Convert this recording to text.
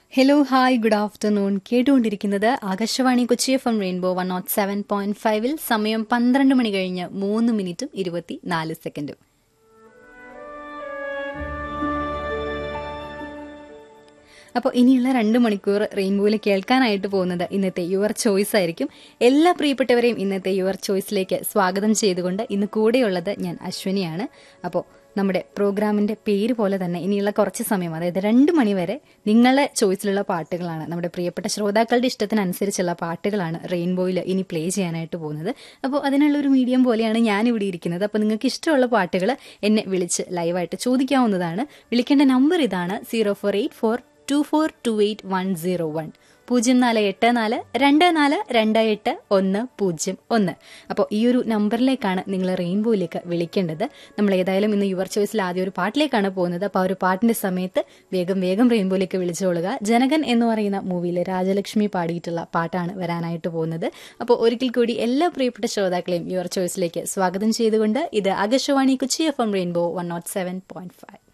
hello hi good afternoon കേട്ടുകൊണ്ടിരിക്കുന്നത് Akashvani Kochi F M rainbow one naught seven point ഫൈവിൽ സമയം പന്ത്രണ്ട് മണി കഴിഞ്ഞ് മൂന്ന് മിനിറ്റും ഇരുപത്തി നാല് സെക്കൻഡും അപ്പോൾ ഇനിയുള്ള രണ്ട് മണിക്കൂർ റെയിൻബോയിൽ കേൾക്കാനായിട്ട് പോകുന്നത് ഇന്നത്തെ യുവർ ചോയ്സ് ആയിരിക്കും എല്ലാ പ്രിയപ്പെട്ടവരെയും ഇന്നത്തെ യുവർ ചോയ്സിലേക്ക് സ്വാഗതം ചെയ്തുകൊണ്ട് ഇന്ന് കൂടെയുള്ളത് ഞാൻ അശ്വനിയാണ് അപ്പോൾ നമ്മുടെ പ്രോഗ്രാമിന്റെ പേര് പോലെ തന്നെ ഇനിയുള്ള കുറച്ച് സമയം അതായത് രണ്ട് മണിവരെ നിങ്ങളുടെ ചോയ്സിലുള്ള പാട്ടുകളാണ് നമ്മുടെ പ്രിയപ്പെട്ട ശ്രോതാക്കളുടെ ഇഷ്ടത്തിനനുസരിച്ചുള്ള പാട്ടുകളാണ് റെയിൻബോയിൽ ഇനി പ്ലേ ചെയ്യാനായിട്ട് പോകുന്നത് അപ്പോൾ അതിനുള്ള ഒരു മീഡിയം പോലെയാണ് ഞാൻ ഇവിടെ ഇരിക്കുന്നത് അപ്പോൾ നിങ്ങൾക്ക് ഇഷ്ടമുള്ള പാട്ടുകൾ എന്നെ വിളിച്ച് ലൈവായിട്ട് ചോദിക്കാവുന്നതാണ് വിളിക്കേണ്ട നമ്പർ ഇതാണ് zero four eight four two four two eight one zero one പൂജ്യം നാല് എട്ട് നാല് രണ്ട് നാല് രണ്ട് എട്ട് ഒന്ന് പൂജ്യം ഒന്ന് അപ്പോൾ ഈ ഒരു നമ്പറിലേക്കാണ് നിങ്ങൾ റെയിൻബോയിലേക്ക് വിളിക്കേണ്ടത് നമ്മൾ ഏതായാലും ഇന്ന് യുവർ ചോയ്സിൽ ആദ്യം ഒരു പാട്ടിലേക്കാണ് പോകുന്നത് അപ്പോൾ ആ ഒരു പാട്ടിന്റെ സമയത്ത് വേഗം വേഗം റെയിൻബോയിലേക്ക് വിളിച്ചുകൊള്ളുക ജനകൻ എന്ന് പറയുന്ന മൂവിയിൽ രാജലക്ഷ്മി പാടിയിട്ടുള്ള പാട്ടാണ് വരാനായിട്ട് പോകുന്നത് അപ്പോൾ ഒരിക്കൽ കൂടി എല്ലാ പ്രിയപ്പെട്ട ശ്രോതാക്കളെയും യുവർ ചോയ്സിലേക്ക് സ്വാഗതം ചെയ്തുകൊണ്ട് ഇത് Akashvani Kochi F M rainbow one naught seven point five